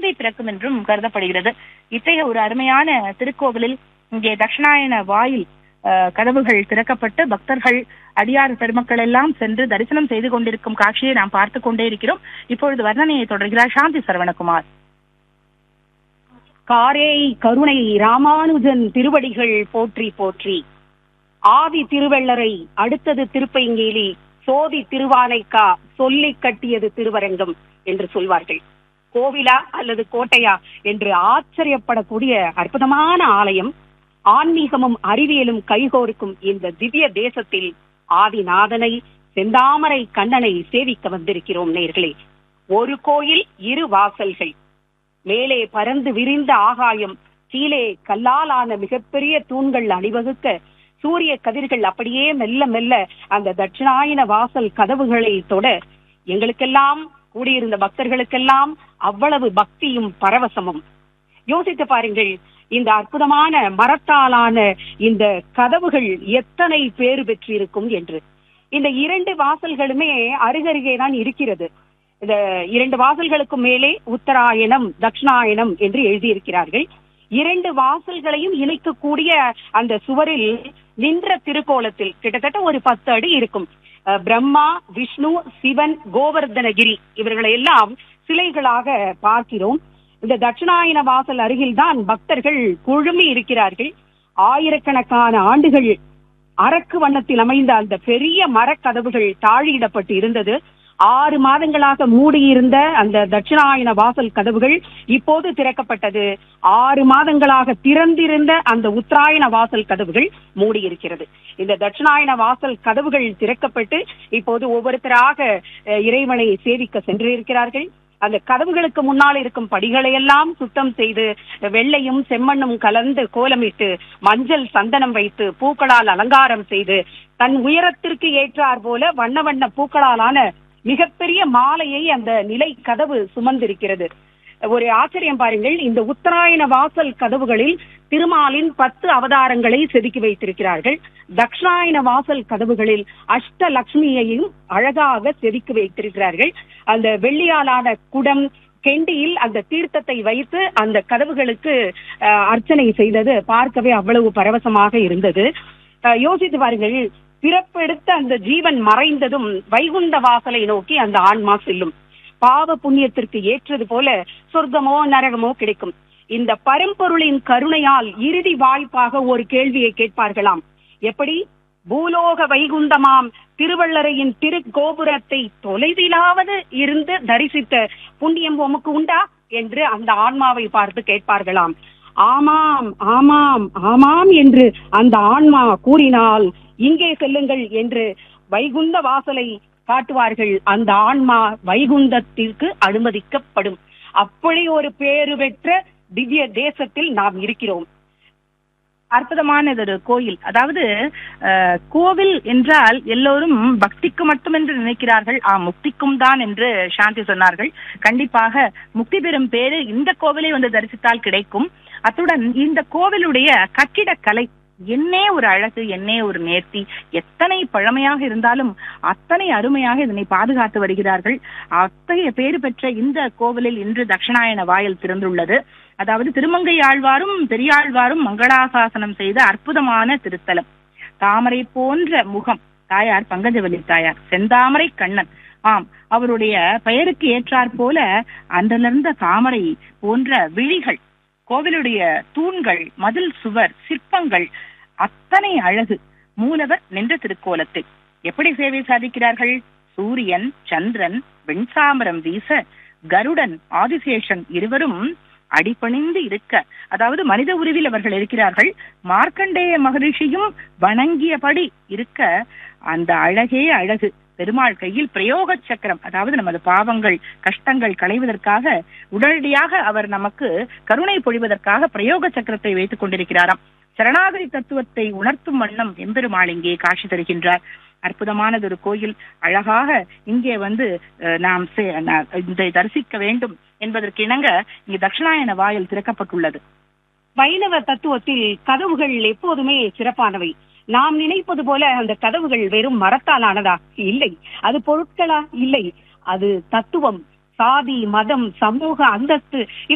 அமைதி பிறக்கும் என்றும் கருதப்படுகிறது இத்தகைய ஒரு அருமையான திருக்கோவிலில் இங்கே தட்சிணாயன வாயில் அஹ், கதவுகள் திறக்கப்பட்டு பக்தர்கள் அடியார் பெருமக்கள் எல்லாம் சென்று தரிசனம் செய்து கொண்டிருக்கும் காட்சியை நாம் பார்த்து கொண்டே இருக்கிறோம் இப்பொழுது வர்ணனையை தொடர்கிறார் சாந்தி சரவணகுமார் காரே கருணை ராமானுஜன் திருவடிகள் போற்றி போற்றி ஆதி திருவள்ளரை அடுத்தது திருப்பைங்கேலி சோதி திருவானைக்கா சொல்லி கட்டியது திருவரங்கம் என்று சொல்வார்கள் கோவிலா அல்லது கோட்டையா என்று ஆச்சரியப்படக்கூடிய அற்புதமான ஆலயம் ஆன்மீகமும் அறிவியலும் கைகோர்க்கும் இந்த திவ்ய தேசத்தில் ஆதிநாதனை செந்தாமரை கண்ணனை சேவிக்க வந்திருக்கிறோம் நேர்களே ஒரு கோயில் இரு வாசல்கள் மேலே பறந்து விரிந்த ஆகாயம் கீழே கல்லால் ஆன மிகப்பெரிய தூண்கள் அணிவகுக்க சூரிய கதிர்கள் அப்படியே மெல்ல மெல்ல அந்த தட்சிணாயன வாசல் கதவுகளை தொட எங்களுக்கெல்லாம் கூடியிருந்த பக்தர்களுக்கெல்லாம் அவ்வளவு பக்தியும் பரவசமும் யோசித்து பாருங்கள் இந்த அற்புதமான மரத்தாலான இந்த கதவுகள் எத்தனை பேறு பெற்றிருக்கும் என்று இந்த இரண்டு வாசல்களுமே அருகருகே தான் இருக்கிறது இந்த இரண்டு வாசல்களுக்கும் மேலே உத்தராயணம் தட்சிணாயணம் என்று எழுதியிருக்கிறார்கள் இரண்டு வாசல்களையும் இணைக்கக்கூடிய அந்த சுவரில் நின்ற திருக்கோலத்தில் கிட்டத்தட்ட ஒரு பத்து அடி இருக்கும் அஹ், பிரம்மா விஷ்ணு சிவன் கோவர்தனகிரி இவர்களை எல்லாம் சிலைகளாக பார்க்கிறோம் இந்த தட்சிணாயன வாசல் அருகில் தான் பக்தர்கள் குழுமி இருக்கிறார்கள் ஆயிரக்கணக்கான ஆண்டுகள் அரக்கு வண்ணத்தில் அமைந்த அந்த பெரிய மரக்கதவுகள் தாழியிடப்பட்டு இருந்தது ஆறு மாதங்களாக மூடியிருந்த அந்த தட்சிணாயன வாசல் கதவுகள் இப்போது திறக்கப்பட்டது ஆறு மாதங்களாக திறந்திருந்த அந்த உத்தராயண வாசல் கதவுகள் மூடியிருக்கிறது இந்த தட்சிணாயன வாசல் கதவுகள் திறக்கப்பட்டு இப்போது ஒவ்வொருத்தராக அஹ், இறைவனை சேவிக்க சென்றிருக்கிறார்கள் அந்த கதவுகளுக்கு முன்னால் இருக்கும் படிகளை எல்லாம் சுத்தம் செய்து வெள்ளையும் செம்மண்ணும் கலந்து கோலமிட்டு மஞ்சள் சந்தனம் வைத்து பூக்களால் அலங்காரம் செய்து தன் உயரத்திற்கு ஏற்றார் போல வண்ண வண்ண பூக்களாலான மிகப்பெரிய மாலையை அந்த நிலை கதவு சுமந்திருக்கிறது ஒரு ஆச்சரியம் பாருங்கள் இந்த உத்தராயண வாசல் கதவுகளில் திருமாலின் பத்து அவதாரங்களை செதுக்கி வைத்திருக்கிறார்கள் தக்ஷாயன வாசல் கதவுகளில் அஷ்டலட்சுமியையும் அழகாக செதுக்கி வைத்திருக்கிறார்கள் அந்த வெள்ளியாலான குடம் கெண்டியில் அந்த தீர்த்தத்தை வைத்து அந்த கதவுகளுக்கு அஹ், அர்ச்சனை செய்தது பார்க்கவே அவ்வளவு பரவசமாக இருந்தது அஹ், யோசித்து பாருங்கள் பிறப்பெடுத்த அந்த ஜீவன் மறைந்ததும் வைகுண்ட வாசலை நோக்கி அந்த ஆன்மா செல்லும் பாவ புண்ணியத்திற்கு ஏற்றது போல சொர்க்கமோ நரகமோ கிடைக்கும் இந்த பரம்பொருளின் கருணையால் இறுதி வாய்ப்பாக ஒரு கேள்வியை கேட்பார்களாம் எப்படி பூலோக வைகுண்டமாம் திருவள்ளரையின் திருக்கோபுரத்தை தொலைவிலாவது இருந்து தரிசித்த புண்ணியம் உமக்கு உண்டா என்று அந்த ஆன்மாவை பார்த்து கேட்பார்களாம் ஆமாம் ஆமாம் ஆமாம் என்று அந்த ஆன்மா கூறினால் இங்கே செல்லுங்கள் என்று வைகுந்த வாசலை காட்டுவார்கள் அந்த ஆன்மா வைகுந்தத்திற்கு அனுமதிக்கப்படும் அப்படி ஒரு பேறு பெற்ற திவ்ய தேசத்தில் நாம் இருக்கிறோம் அற்புதமானது ஒரு கோயில் அதாவது அஹ், கோவில் என்றால் எல்லோரும் பக்திக்கு மட்டும் என்று நினைக்கிறார்கள் ஆ முக்திக்கும் தான் என்று சாந்தி சொன்னார்கள் கண்டிப்பாக முக்தி பெறும் பேரு இந்த கோவிலை வந்து தரிசித்தால் கிடைக்கும் அத்துடன் இந்த கோவிலுடைய கட்டிடக்கலை என்னே ஒரு அழகு என்னே ஒரு நேர்த்தி எத்தனை பழமையாக இருந்தாலும் அத்தனை அருமையாக இதனை பாதுகாத்து வருகிறார்கள் அத்தகைய பேறு பெற்ற இந்த கோவிலில் இன்று தட்சிணாயன வாயில் திறந்துள்ளது அதாவது திருமங்கை ஆழ்வாரும் பெரியாழ்வாரும் மங்களாசாசனம் செய்த அற்புதமான திருத்தலம் தாமரை போன்ற முகம் தாயார் பங்கஜவல்லி தாயார் செந்தாமரை கண்ணன் ஆம் அவருடைய பெயருக்கு ஏற்றாற் போல அன்றலர்ந்த தாமரை போன்ற விழிகள் கோவிலுடைய தூண்கள் மதில் சுவர் சிற்பங்கள் அத்தனை அழகு மூலவர் நின்ற திருக்கோலத்தில் எப்படி சேவை சாதிக்கிறார்கள் சூரியன் சந்திரன் வெண்சாமரம் வீச கருடன் ஆதிசேஷன் இருவரும் அடிபணிந்து இருக்க அதாவது மனித உருவில் அவர்கள் இருக்கிறார்கள் மார்க்கண்டேய மகரிஷியும் வணங்கியபடி இருக்க அந்த அழகே அழகு பெருமாள் கையில் பிரயோக சக்கரம் அதாவது நமது பாவங்கள் கஷ்டங்கள் களைவதற்காக உடனடியாக அவர் நமக்கு கருணை பொழிவதற்காக பிரயோக சக்கரத்தை வைத்துக் கொண்டிருக்கிறாராம் சரணாகதி தத்துவத்தை உணர்த்தும் வண்ணம் எம்பெருமாள் இங்கே காட்சி தருகின்றார் அற்புதமானது ஒரு கோயில் அழகாக இங்கே வந்து அஹ், நாம் சே- நா- இதை தரிசிக்க வேண்டும் என்பதற்கு இணங்க இங்கு தட்சிணாயன வாயில் திறக்கப்பட்டுள்ளது வைணவ தத்துவத்தில் கதவுகள் எப்போதுமே சிறப்பானவை நாம் நினைப்பது போல அந்த கதவுகள் வெறும் மரத்தால் ஆனதா இல்லை அது பொருட்களா இல்லை அது தத்துவம் சாதி மதம் சமூக அந்தஸ்து